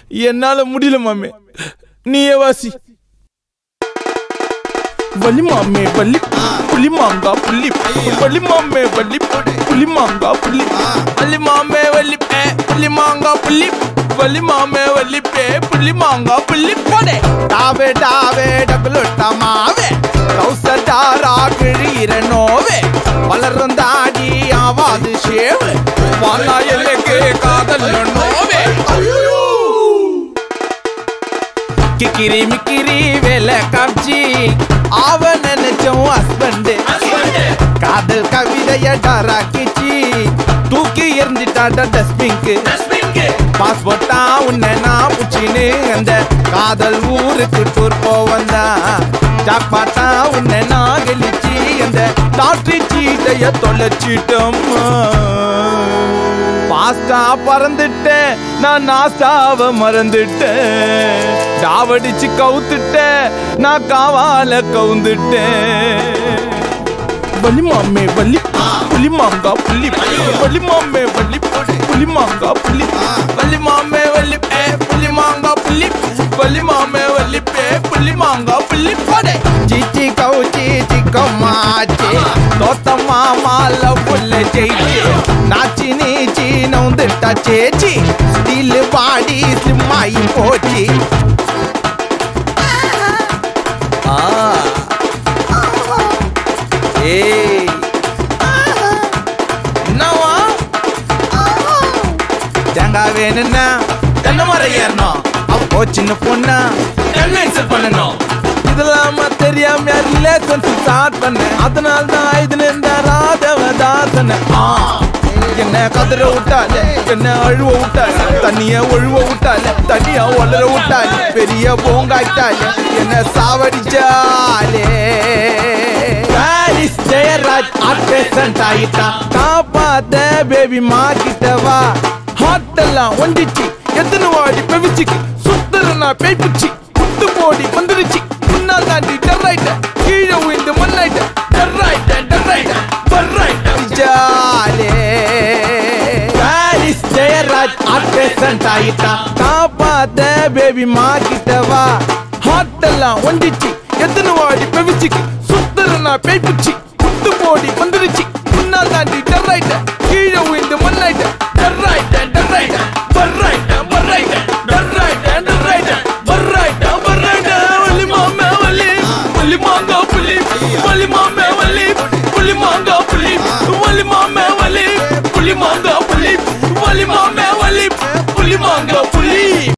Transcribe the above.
என்னால முடியல மாமே நீயே வாசி வலி மாமே வலி புலி மாங்கா புள்ளி வலி மாமே வலி புலி மாங்கா புள்ளி வலி மாமே வலி பே புலி மாங்கா புள்ளி வலி மாமே வலி பே புலி மாங்கா புள்ளி போடே டாவே டாவே டகுலுட்ட மாவே கௌசடாரா கிழீர நோவே வளரும் தாடி ஆவாது ஷேவு வாலா எல்லைக்கு காதல் நோவே கிக்கிரி மிக்கிரி வேலை காமிச்சி அவன் நினைச்சோம் ஹஸ்பண்ட் காதல் கவிதைய டாராக்கிச்சி தூக்கி எறிஞ்சிட்டாட டஸ்ட்பின்க்கு பாஸ்போர்ட்டா உன்னை நான் புச்சின்னு அந்த காதல் ஊருக்கு டூர் போவந்தா ஜாக்பாட்டா உன்னை நான் கெளிச்சி அந்த லாட்ரி சீட்டைய தொலைச்சிட்டோம்மா பாஸ்டா பறந்துட்டேன் நான் நாஸ்டாவ மறந்துட்டேன் டாவடிச்சு கவுத்துட்டேன் நான் காவால கவுந்துட்டேன் வலி மாமே வலி புலி மாங்கா புள்ளி வலி மாமே வலி புலி மாங்கா புள்ளி வலி மாமே வலி பே புலி மாங்கா புள்ளி வலி மாமே வலி பே புலி மாங்கா புள்ளி போடே சிச்சி கவுச்சி சிக்கம்மாச்சி தோத்தம்மா மால புல்ல ஜெயிச்சி நாச்சி நீச்சி நவுந்துட்டா சேச்சி ஸ்டீல் பாடி ஸ்லிம்மாயி போச்சு ஆ ஏய் என்னவா தேங்காய் வேணும்னா தென்னை மரம் ஏறணும் அப்போ சின்ன பொண்ணா கன்வென்சர் பண்ணணும் இதெல்லாம தெரியாம ரிலேஷன் ஸ்டார்ட் பண்ணேன் அதனால தான் இதுல இருந்த ராதவதாசன என்ன கதற விட்டாலே என்ன அழுவ விட்டாலே தண்ணிய ஒழுவ விட்டாலே தண்ணிய வளர விட்டாலே பெரிய போங்காயிட்டாலே என்ன சாவடிச்சாலே பாரிஸ் ஜெயராஜ் ஆர்ட் ஆயிட்டான் காப்பாத்த பேபி மாக்கிட்டவா ஹாட்டெல்லாம் ஒண்டிச்சு எத்தனை வாடி பெவிச்சுக்கு சுத்துறனா பேய் பிடிச்சி குத்து போடி வந்துருச்சு முன்னா தாண்டி டர்ராயிட்ட கீழே விழுந்து மண்ணாயிட்ட டர்ராயிட்ட டர்ராயிட்ட டர்ராயிட்ட ஜாலே பாரிஸ் ஜெயராஜ் ஆர்ட் ஆயிட்டான் காப்பாத்த பேபி மாக்கிட்டவா ஹாட்டெல்லாம் ஒண்டிச்சு எத்தனை வாடி பெவிச்சுக்கு சுத்துறனா பேய் பிடிச்சி குத்து போடி வந்துருச்சு முன்னா தாண்டி டர்ராயிட்ட